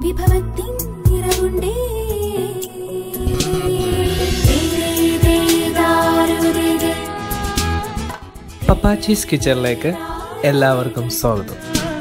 വിഭവത്തിൻ നിറവുണ്ടേ പപ്പാച്ചീസ് കിച്ചണിലേക്ക് എല്ലാവർക്കും സ്വാഗതം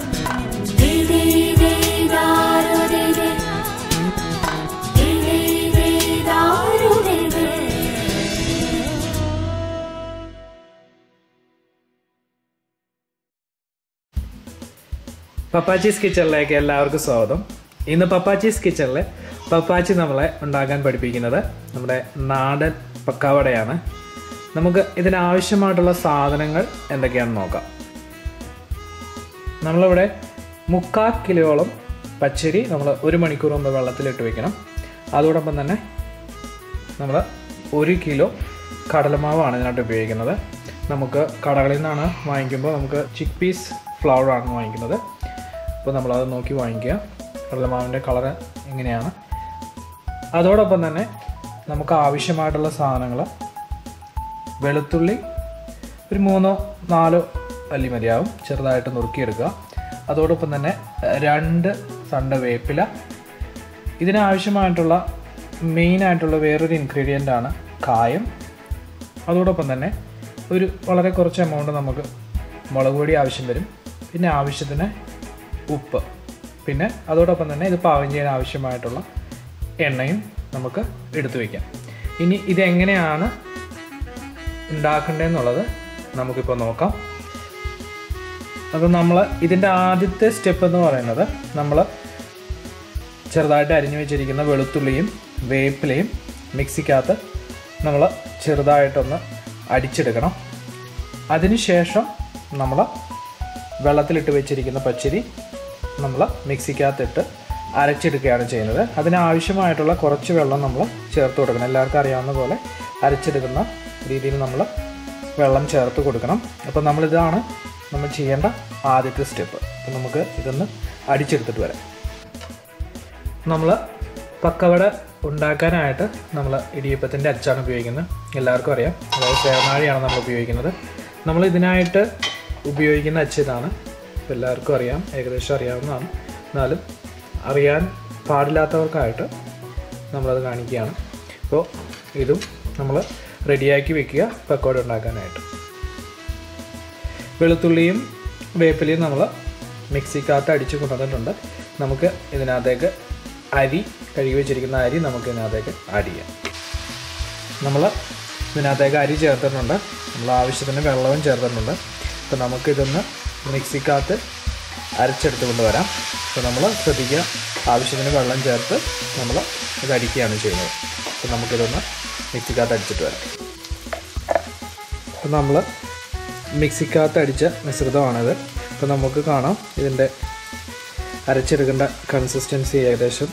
പപ്പാച്ചീസ് കിച്ചണിലേക്ക് എല്ലാവർക്കും സ്വാഗതം ഇന്ന് പപ്പാച്ചീസ് കിച്ചണിൽ പപ്പാച്ചി നമ്മളെ ഉണ്ടാക്കാൻ പഠിപ്പിക്കുന്നത് നമ്മുടെ നാടൻ പക്കാവടയാണ് നമുക്ക് ഇതിനാവശ്യമായിട്ടുള്ള സാധനങ്ങൾ എന്തൊക്കെയാണെന്ന് നോക്കാം നമ്മളിവിടെ മുക്കാൽ കിലോളം പച്ചരി നമ്മൾ ഒരു മണിക്കൂർ മുമ്പ് വെള്ളത്തിലിട്ട് വെക്കണം അതോടൊപ്പം തന്നെ നമ്മൾ ഒരു കിലോ കടലമാവാണ് ഇതിനകത്ത് ഉപയോഗിക്കുന്നത് നമുക്ക് കടകളിൽ നിന്നാണ് വാങ്ങിക്കുമ്പോൾ നമുക്ക് ചിക്ക് പീസ് ഫ്ലവർ ആണ് വാങ്ങിക്കുന്നത് അപ്പോൾ നമ്മളത് നോക്കി വാങ്ങിക്കുക കടലമാവിൻ്റെ കളറ് എങ്ങനെയാണ് അതോടൊപ്പം തന്നെ നമുക്ക് ആവശ്യമായിട്ടുള്ള സാധനങ്ങൾ വെളുത്തുള്ളി ഒരു മൂന്നോ നാലോ അല്ലി മതിയാവും ചെറുതായിട്ട് നുറുക്കിയെടുക്കുക അതോടൊപ്പം തന്നെ രണ്ട് തണ്ട് വേപ്പില ഇതിനാവശ്യമായിട്ടുള്ള മെയിനായിട്ടുള്ള വേറൊരു ഇൻഗ്രീഡിയൻ്റ് ആണ് കായം അതോടൊപ്പം തന്നെ ഒരു വളരെ കുറച്ച് എമൗണ്ട് നമുക്ക് മുളക് പൊടി ആവശ്യം വരും പിന്നെ ആവശ്യത്തിന് ഉപ്പ് പിന്നെ അതോടൊപ്പം തന്നെ ഇത് പാകം ചെയ്യാൻ ആവശ്യമായിട്ടുള്ള എണ്ണയും നമുക്ക് എടുത്തു വയ്ക്കാം ഇനി ഇതെങ്ങനെയാണ് ഉണ്ടാക്കേണ്ടതെന്നുള്ളത് നമുക്കിപ്പോൾ നോക്കാം അപ്പോൾ നമ്മൾ ഇതിൻ്റെ ആദ്യത്തെ സ്റ്റെപ്പ് എന്ന് പറയുന്നത് നമ്മൾ ചെറുതായിട്ട് അരിഞ്ഞു വെച്ചിരിക്കുന്ന വെളുത്തുള്ളിയും വേപ്പിലയും മിക്സിക്കകത്ത് നമ്മൾ ചെറുതായിട്ടൊന്ന് അടിച്ചെടുക്കണം അതിനുശേഷം നമ്മൾ വെള്ളത്തിലിട്ട് വെച്ചിരിക്കുന്ന പച്ചരി നമ്മൾ മിക്സിക്കകത്തിട്ട് അരച്ചെടുക്കുകയാണ് ചെയ്യുന്നത് അതിനാവശ്യമായിട്ടുള്ള കുറച്ച് വെള്ളം നമ്മൾ ചേർത്ത് കൊടുക്കണം എല്ലാവർക്കും അറിയാവുന്ന പോലെ അരച്ചെടുക്കുന്ന രീതിയിൽ നമ്മൾ വെള്ളം ചേർത്ത് കൊടുക്കണം അപ്പോൾ നമ്മളിതാണ് നമ്മൾ ചെയ്യേണ്ട ആദ്യത്തെ സ്റ്റെപ്പ് അപ്പോൾ നമുക്ക് ഇതൊന്ന് അടിച്ചെടുത്തിട്ട് വരാം നമ്മൾ പക്കവട ഉണ്ടാക്കാനായിട്ട് നമ്മൾ ഇടിയപ്പത്തിൻ്റെ അച്ചാണ് ഉപയോഗിക്കുന്നത് എല്ലാവർക്കും അറിയാം അതായത് സേവനാഴിയാണ് നമ്മൾ ഉപയോഗിക്കുന്നത് നമ്മൾ ഇതിനായിട്ട് ഉപയോഗിക്കുന്ന അച്ച് ഇതാണ് ഇപ്പോൾ എല്ലാവർക്കും അറിയാം ഏകദേശം അറിയാവുന്നതാണ് എന്നാലും അറിയാൻ പാടില്ലാത്തവർക്കായിട്ട് നമ്മളത് കാണിക്കുകയാണ് അപ്പോൾ ഇതും നമ്മൾ റെഡിയാക്കി വെക്കുക പക്കോട ഉണ്ടാക്കാനായിട്ട് വെളുത്തുള്ളിയും വേപ്പിലയും നമ്മൾ മിക്സിക്കകത്ത് അടിച്ച് കൊണ്ടുവന്നിട്ടുണ്ട് നമുക്ക് ഇതിനകത്തേക്ക് അരി കഴുകി വെച്ചിരിക്കുന്ന അരി നമുക്ക് ഇതിനകത്തേക്ക് ആഡ് ചെയ്യാം നമ്മൾ ഇതിനകത്തേക്ക് അരി ചേർത്തിട്ടുണ്ട് നമ്മൾ ആവശ്യത്തിന് വെള്ളവും ചേർത്തിട്ടുണ്ട് അപ്പോൾ നമുക്കിതൊന്ന് മിക്സിക്കകത്ത് അരച്ചെടുത്ത് കൊണ്ടുവരാം അപ്പോൾ നമ്മൾ ശ്രദ്ധിക്കുക ആവശ്യത്തിന് വെള്ളം ചേർത്ത് നമ്മൾ ഇത് അടിക്കുകയാണ് ചെയ്യുന്നത് അപ്പോൾ നമുക്കിതൊന്ന് മിക്സിക്കകത്ത് അടിച്ചിട്ട് വരാം അപ്പോൾ നമ്മൾ മിക്സിക്കകത്ത് അടിച്ച മിശ്രിതമാണിത് അപ്പോൾ നമുക്ക് കാണാം ഇതിൻ്റെ അരച്ചെടുക്കേണ്ട കൺസിസ്റ്റൻസി ഏകദേശം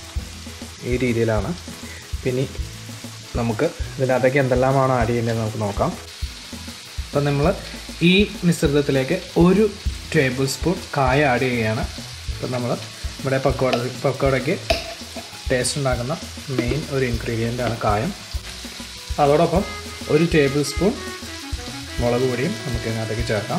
ഈ രീതിയിലാണ് പിന്നെ നമുക്ക് ഇതിനകത്തേക്ക് എന്തെല്ലാമാണ് ആഡ് ചെയ്യേണ്ടത് നമുക്ക് നോക്കാം അപ്പം നമ്മൾ ഈ മിശ്രിതത്തിലേക്ക് ഒരു ടേബിൾ സ്പൂൺ കായ ആഡ് ചെയ്യുകയാണ് അപ്പം നമ്മൾ ഇവിടെ പക്കോട പക്കോടയ്ക്ക് ടേസ്റ്റ് ഉണ്ടാക്കുന്ന മെയിൻ ഒരു ഇൻഗ്രീഡിയൻ്റ് ആണ് കായം അതോടൊപ്പം ഒരു ടേബിൾ സ്പൂൺ മുളക് പൊടിയും നമുക്ക് ഇതിനകത്തേക്ക് ചേർക്കാം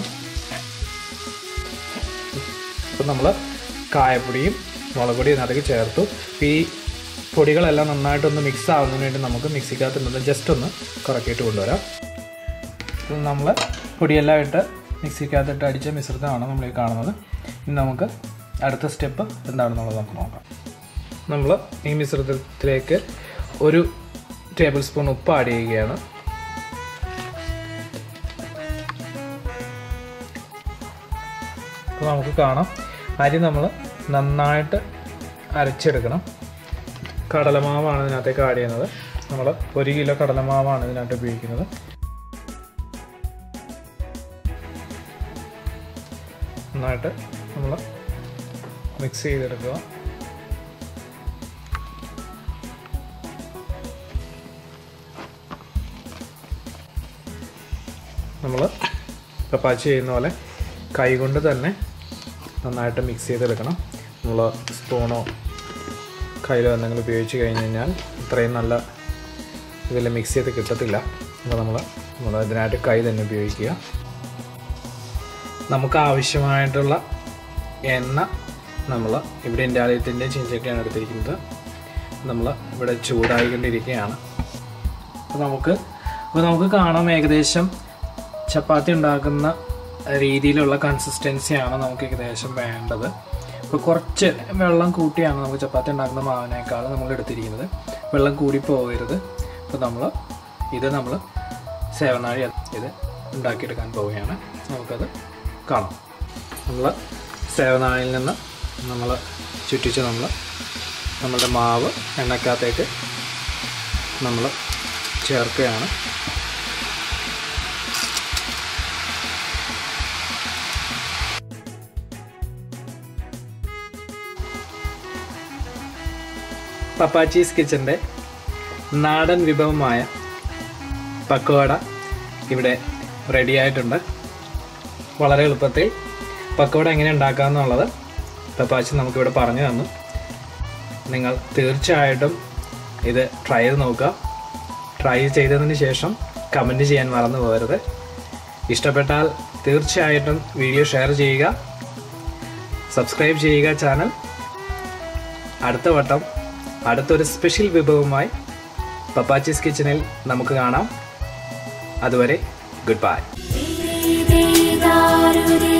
അപ്പം നമ്മൾ കായപ്പൊടിയും മുളക് പൊടിയും ഇതിനകത്തേക്ക് ചേർത്തു ഈ പൊടികളെല്ലാം നന്നായിട്ടൊന്ന് മിക്സ് ആവുന്നതിന് വേണ്ടി നമുക്ക് മിക്സിക്കകത്ത് നിന്ന് ജസ്റ്റ് ഒന്ന് കറക്കിയിട്ട് കൊണ്ടുവരാം അപ്പം നമ്മൾ പൊടിയെല്ലാം ഇട്ട് മിക്സിക്കകത്തിട്ട് അടിച്ച മിശ്രിതമാണ് നമ്മൾ ഈ കാണുന്നത് ഇനി നമുക്ക് അടുത്ത സ്റ്റെപ്പ് എന്താണെന്നുള്ളത് നമുക്ക് നോക്കാം നമ്മൾ ഈ മിശ്രിതത്തിലേക്ക് ഒരു ടേബിൾ സ്പൂൺ ഉപ്പ് ആഡ് ചെയ്യുകയാണ് അപ്പോൾ നമുക്ക് കാണാം അരി നമ്മൾ നന്നായിട്ട് അരച്ചെടുക്കണം കടലമാവാണ് ഇതിനകത്തേക്ക് ആഡ് ചെയ്യുന്നത് നമ്മൾ ഒരു കിലോ കടലമാവാണ് ഇതിനകത്ത് ഉപയോഗിക്കുന്നത് നന്നായിട്ട് നമ്മൾ മിക്സ് ചെയ്തെടുക്കുക നമ്മൾ പപ്പാച്ചി ചെയ്യുന്ന പോലെ കൈകൊണ്ട് തന്നെ നന്നായിട്ട് മിക്സ് ചെയ്തെടുക്കണം നമ്മൾ സ്പൂണോ കയ്യിലോ എന്തെങ്കിലും ഉപയോഗിച്ച് കഴിഞ്ഞ് കഴിഞ്ഞാൽ ഇത്രയും നല്ല ഇതിൽ മിക്സ് ചെയ്ത് കിട്ടത്തില്ല അപ്പോൾ നമ്മൾ നമ്മൾ ഇതിനായിട്ട് കൈ തന്നെ ഉപയോഗിക്കുക നമുക്ക് ആവശ്യമായിട്ടുള്ള എണ്ണ നമ്മൾ ഇവിടെ ഇൻഡാലിയത്തിൻ്റെ ചീഞ്ചട്ടിയാണ് എടുത്തിരിക്കുന്നത് നമ്മൾ ഇവിടെ ചൂടായിക്കൊണ്ടിരിക്കുകയാണ് അപ്പോൾ നമുക്ക് അപ്പോൾ നമുക്ക് കാണാം ഏകദേശം ചപ്പാത്തി ഉണ്ടാക്കുന്ന രീതിയിലുള്ള കൺസിസ്റ്റൻസിയാണ് നമുക്ക് ഏകദേശം വേണ്ടത് അപ്പോൾ കുറച്ച് വെള്ളം കൂട്ടിയാണ് നമുക്ക് ചപ്പാത്തി ഉണ്ടാക്കുന്ന മാവിനേക്കാൾ നമ്മൾ എടുത്തിരിക്കുന്നത് വെള്ളം കൂടി പോകരുത് അപ്പോൾ നമ്മൾ ഇത് നമ്മൾ സേവനാഴി ഇത് ഉണ്ടാക്കിയെടുക്കാൻ പോവുകയാണ് നമുക്കത് കാണാം നമ്മൾ സേവനാഴിയിൽ നിന്ന് നമ്മൾ ചുറ്റിച്ച് നമ്മൾ നമ്മളുടെ മാവ് എണ്ണക്കകത്തേക്ക് നമ്മൾ ചേർക്കുകയാണ് പപ്പാച്ചീസ് കിച്ചൻ്റെ നാടൻ വിഭവമായ പക്കോട ഇവിടെ റെഡി ആയിട്ടുണ്ട് വളരെ എളുപ്പത്തിൽ പക്കോട എങ്ങനെ ഉണ്ടാക്കാമെന്നുള്ളത് പപ്പാച്ചി നമുക്കിവിടെ പറഞ്ഞു തന്നു നിങ്ങൾ തീർച്ചയായിട്ടും ഇത് ട്രൈ ചെയ്ത് നോക്കുക ട്രൈ ചെയ്തതിന് ശേഷം കമൻറ്റ് ചെയ്യാൻ മറന്നു പോകരുത് ഇഷ്ടപ്പെട്ടാൽ തീർച്ചയായിട്ടും വീഡിയോ ഷെയർ ചെയ്യുക സബ്സ്ക്രൈബ് ചെയ്യുക ചാനൽ അടുത്ത വട്ടം അടുത്തൊരു സ്പെഷ്യൽ വിഭവമായി പപ്പാച്ചീസ് കിച്ചണിൽ നമുക്ക് കാണാം അതുവരെ ഗുഡ് ബൈ ദേദാരുദേ